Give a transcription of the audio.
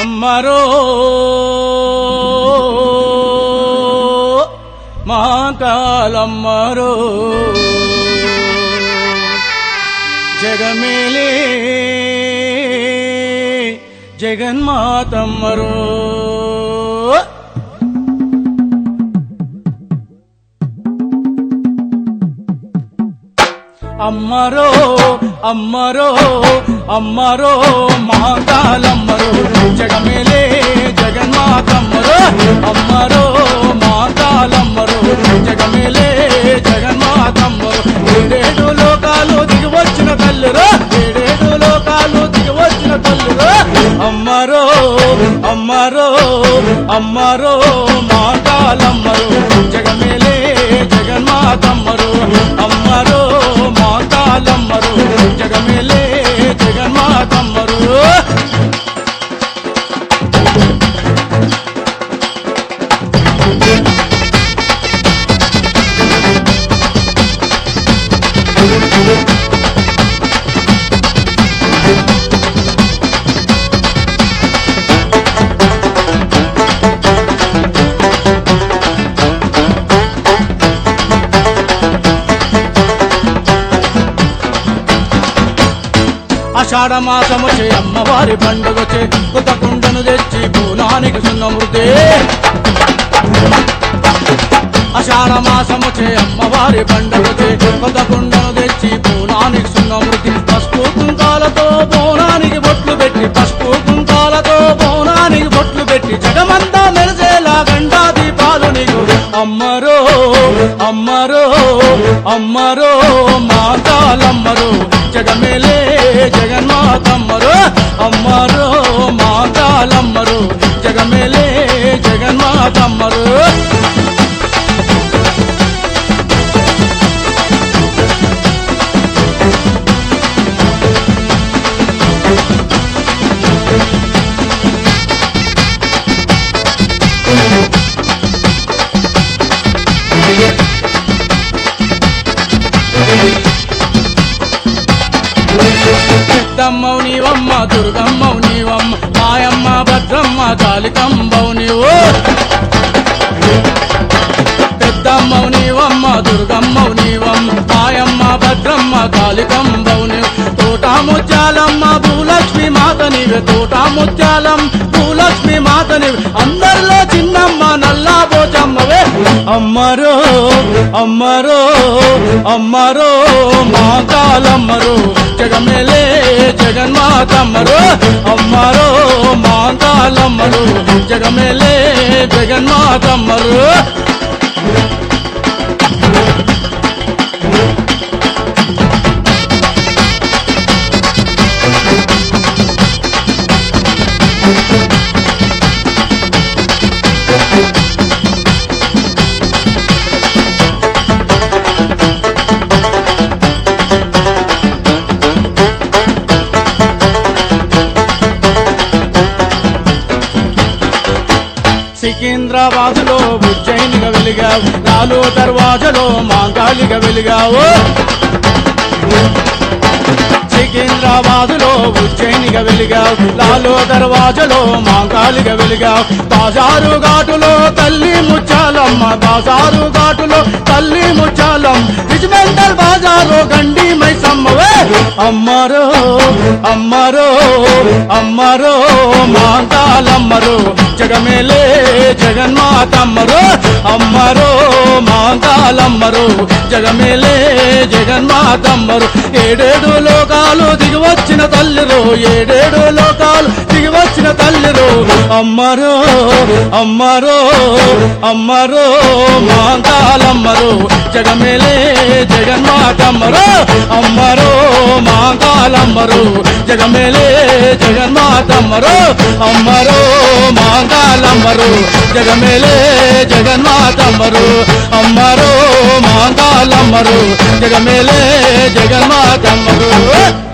అమ్మరో మా కాలమ్మరో జగమేలే జగన్మాతమ్మరో అమ్మరో అమ్మరో అమ్మరో మాతాలమ్మరో జగమేలే జగన్మాతమ్మరో అమ్మరో మాతాలమ్మరో జగమేలే జగన్మాతమ్మరో ఏడేడు లోకాలు దిగి వచ్చిన తల్లురో ఏడేడు లోకాలు దిగి వచ్చిన తల్లురో అమ్మరో అమ్మరో అమ్మరో మాతాలమ్మరో జగమేలే జగన్మాతమ్మరో అమ్మరో మాతాలమ్మరో జగమేలే జగన్మాతమ్మరో ఆషాఢ మాసము చే అమ్మవారి పండుగ చే కొత్త కుండను తెచ్చి పూనానికి సున్నమృతే ఆషాఢ మాసము చే అమ్మవారి పండుగ చే కొత్త కుండను తెచ్చి పూనానికి సున్నమృతి పసుపు కుంకాలతో బోనానికి బొట్లు పెట్టి పసుపు కుంకాలతో బోనానికి బొట్లు పెట్టి జగమంతా మెరిసేలా గండా దీపాలు నీకు అమ్మరో అమ్మరో అమ్మరో మాతాలమ్మరో జగమేలే జగన్మాతమ్మరో అమ్మరో మాతాలమ్మరో జగమేలే జగన్మాతమ్మరో పెద్దమ్మవు నీవమ్మ దుర్గమ్మవు నీవమ్మ మాయమ్మ భద్రమ్మ కాళికంబవు నీవు పెద్దమ్మవు నీవమ్మ దుర్గమ్మవు నీవమ్మ మాయమ్మ భద్రమ్మ కాళికంబవు నీవు తోట ముత్యాలమ్మ భూలక్ష్మి మాత నీవే తోట ముత్యాలం భూలక్ష్మి మాత నీవే అందరిలో చిన్నమ్మ నల్లా పోచమ్మవే అమ్మరో అమ్మరో అమ్మరో మా కాలమ్మరో జగమేలే జగన్మాతమ్మరో అమ్మరో మా కాలమ్మరో జగమేలే జగన్మాతమ్మరో సికింద్రాబాదులో ఉజ్జయినిగా వెలిగావు లాలు దర్వాజలో మాంగాలిగా వెలిగావు సికింద్రాబాదులో ఉజ్జయినిగా వెలిగావు లాలో దర్వాజలో మాంగాలిగా వెలిగావు బాజారు ఘాటులో తల్లి ముచ్చాలమ్మ బాజారు ఘాటులో తల్లి ముచ్చాలం రిజిమెంటల్ బాజారు గండి మైసమ్మవే అమ్మరో అమ్మరో అమ్మరో మాంగాలమ్మరో జగమేలే జగన్మాతమ్మరో అమ్మరో మాంగాలమ్మరో జగమేలే జగన్మాతమ్మరు ఏడేడు లోకాలు దిగి వచ్చిన తల్లిరో ఏడేడు లోకాలు దిగి వచ్చిన తల్లిరో అమ్మరో అమ్మరో అమ్మరో మాంగాలమ్మరో జగమేలే జగన్మాతమ్మరో అమ్మరో మాంగాలమ్మరో జగమేలే జగన్మాతమ్మరో అమ్మరో మాంగాలమ్మరో జగమేలే జగన్మాతమ్మరు అమ్మరో మాంగాలమ్మరు జగమేలే జగన్మాతమ్మరు